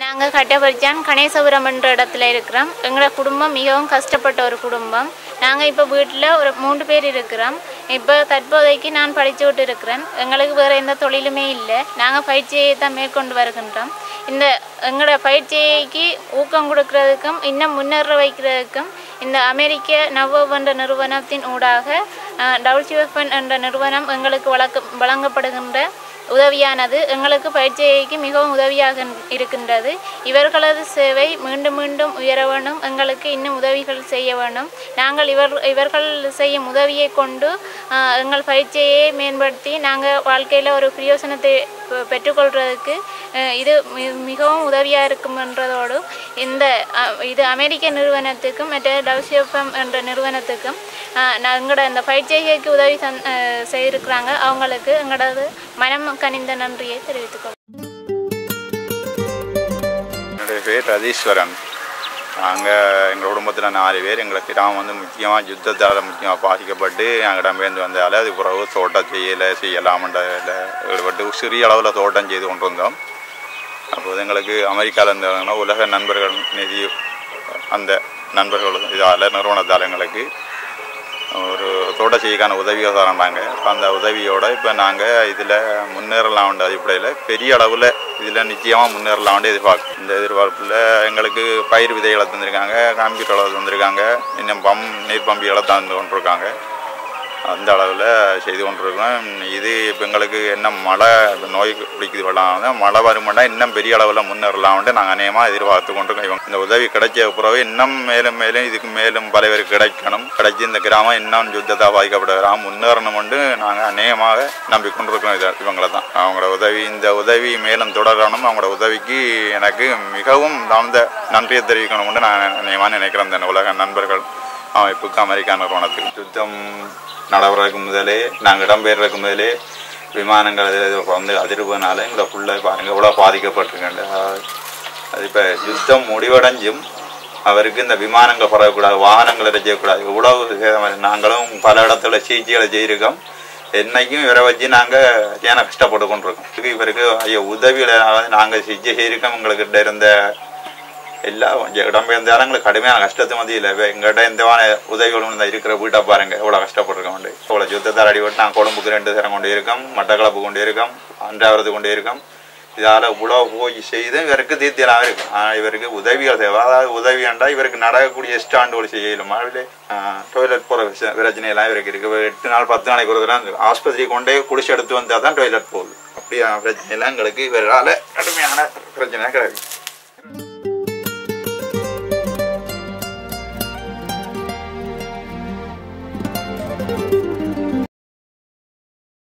நாங்கள் கட்டபரிச்சான் கணேசபுரம் என்ற இடத்துல இருக்கிறோம் எங்களோட குடும்பம் மிகவும் கஷ்டப்பட்ட ஒரு குடும்பம் நாங்கள் இப்போ வீட்டில் ஒரு மூன்று பேர் இருக்கிறோம் இப்போ தற்போதைக்கு நான் படிச்சுக்கிட்டு இருக்கிறேன் எங்களுக்கு வேறு எந்த தொழிலுமே இல்லை நாங்கள் பயிற்சியை தான் மேற்கொண்டு வருகின்றோம் இந்த எங்களோட பயிற்சிக்கு ஊக்கம் கொடுக்கறதுக்கும் இன்னும் முன்னேற வைக்கிறதுக்கும் இந்த அமெரிக்க நவ் என்ற நிறுவனத்தின் ஊடாக டபிள்யூஎஃப்என் என்ற நிறுவனம் எங்களுக்கு வழக்க வழங்கப்படுகின்ற உதவியானது எங்களுக்கு பயிற்சிக்கு மிகவும் உதவியாக இருக்கின்றது இவர்களது சேவை மீண்டும் மீண்டும் உயர வேண்டும் எங்களுக்கு இன்னும் உதவிகள் செய்ய வேண்டும் நாங்கள் இவர் இவர்கள் செய்யும் உதவியை கொண்டு ஆஹ், எங்கள் பயிற்சியை மேம்படுத்தி நாங்கள் வாழ்க்கையில் ஒரு பிரயோசனத்தை பெ- பெற்றுக்கொள்றதுக்கு அஹ், இது மி- மிகவும் உதவியாக இருக்கும்ன்றதோடு இந்த அஹ், இது அமெரிக்க நிறுவனத்துக்கும் மற்ற டபிள்யூஎஃப்எம் என்ற நிறுவனத்துக்கும் ஆஹ், நான் எங்களோட இந்த பயிற்சிக்கு உதவி தந் அஹ், செய்திருக்கிறாங்க அவங்களுக்கு எங்களது மனம் கனிந்த நன்றியை தெரிவித்துக்கொள்கிறேன் என்னுடைய பேர் ரதீஸ்வரன் நாங்கள் எங்கள் குடும்பத்தில் நாலு பேர் எங்கள் கிராமம் வந்து முக்கியமாக யுத்தத்தால் முக்கியமாக பாதிக்கப்பட்டு எங்கள் இடம்பெயர்ந்து வந்தால் அது பிறகு தோட்டம் செய்யலை செய்யலாமன்றதில் ஈடுபட்டு சிறிய அளவில் தோட்டம் செய்து கொண்டு வந்தோம் அப்போது எங்களுக்கு அமெரிக்காவில் இருந்தவங்கன்னா உலக நண்பர்கள் நிதி அந்த நண்பர்கள் இதால் நிறுவனத்தால் எங்களுக்கு ஒரு தோட்ட செய்யக்கான உதவியை தராங்க இப்போ அந்த உதவியோட இப்போ நாங்கள் இதில் முன்னேறலாம்ன்ற அடிப்படையில் பெரிய அளவில் இதில் நிச்சயமாக முன்னேறலாம்னு எதிர்பார்க்கும் இந்த எதிர்பார்ப்பில் எங்களுக்கு பயிர் விதைகளை தந்திருக்காங்க கம்ப்யூட்டர் தந்திருக்காங்க இன்னும் பம் நீர் பம்பிகளை தந்து கொண்டிருக்காங்க அந்த அளவில் செய்து கொண்டிருக்கிறோம் இது இப்போ எங்களுக்கு என்ன மழை இப்ப நோய் பிடிக்குது வெள்ளம் மழை வருமானா இன்னும் பெரிய அளவில் முன்னேறலாம்னு நாங்கள் அநேகமாக எதிர்பார்த்து கொண்டிருக்கோம் இவங்க இந்த உதவி கிடைச்ச பிறகு இன்னும் மேலும் மேலும் இதுக்கு மேலும் பல பேருக்கு கிடைக்கணும் கிடைச்சி இந்த கிராமம் இன்னும் யுத்தத்தை பாதிக்கப்பட்ட கிராமம் முன்னேறணும்னு நாங்கள் அநேகமாக நம்பிக்கொண்டிருக்கிறோம் இதை இவங்களை தான் அவங்களோட உதவி இந்த உதவி மேலும் தொடரணும் அவங்களோட உதவிக்கு எனக்கு மிகவும் தாழ்ந்த நன்றியை தெரிவிக்கணும்னு நான் அநேகமாக நினைக்கிறேன் இந்த உலக நண்பர்கள் அமைப்புக்கு அமெரிக்கா நிறுவனத்துக்கு யுத்தம் நடவடிக்கை முதலே நாங்கள் இடம்பெயர்றதுக்கு முதலே விமானங்கள் இது இது வந்து அதிர்வுனால எங்களை ஃபுல்லாக பாருங்க எவ்வளோ பாதிக்கப்பட்டிருக்கேன் அது இப்போ யுத்தம் முடிவடைஞ்சும் அவருக்கு இந்த விமானங்கள் பரவக்கூடாது வாகனங்களை செய்யக்கூடாது இவ்வளவு சேதம் நாங்களும் பல இடத்துல சிகிச்சைகளை செய்திருக்கோம் என்னைக்கும் இவரை வச்சு நாங்கள் ஏன்னா கஷ்டப்பட்டு கொண்டிருக்கோம் இதுக்கு இவருக்கு ஐயோ உதவிகளை நாங்கள் சிகிச்சை செய்திருக்கோம் எங்கள்கிட்ட இருந்த எல்லா இடம்பெயர்ந்தாலும் எங்களுக்கு கடுமையான கஷ்டத்து மத்தியில் எங்கள்கிட்ட எந்த உதவிகளும் இந்த இருக்கிற வீட்டை பாருங்க எவ்வளோ கஷ்டப்பட்டிருக்கோம் உண்டு இவ்வளோ யுத்தத்தால் அடிபட்டு நாங்கள் கொழும்புக்கு ரெண்டு தரம் கொண்டு இருக்கோம் மட்டக்களப்பு கொண்டு இருக்கோம் அன்றாவது கொண்டு இருக்கோம் இதால் இவ்வளோ போய் செய்து இவருக்கு தீர்த்தியெல்லாம் இருக்கு ஆனால் இவருக்கு உதவிகள் தேவை அதாவது உதவி என்றால் இவருக்கு நடக்கக்கூடிய ஸ்டாண்டோடு செய்யலும் மாதிரி டொய்லெட் போகிற பிரச்சனையெல்லாம் இவருக்கு இருக்கு இப்ப எட்டு நாள் பத்து நாளைக்கு ஒரு தடவை ஆஸ்பத்திரி கொண்டே குடிச்சு எடுத்து வந்தால் தான் டொய்லெட் போகுது அப்படியான பிரச்சனையெல்லாம் எங்களுக்கு இவரால் கடுமையான பிரச்சனை கிடையாது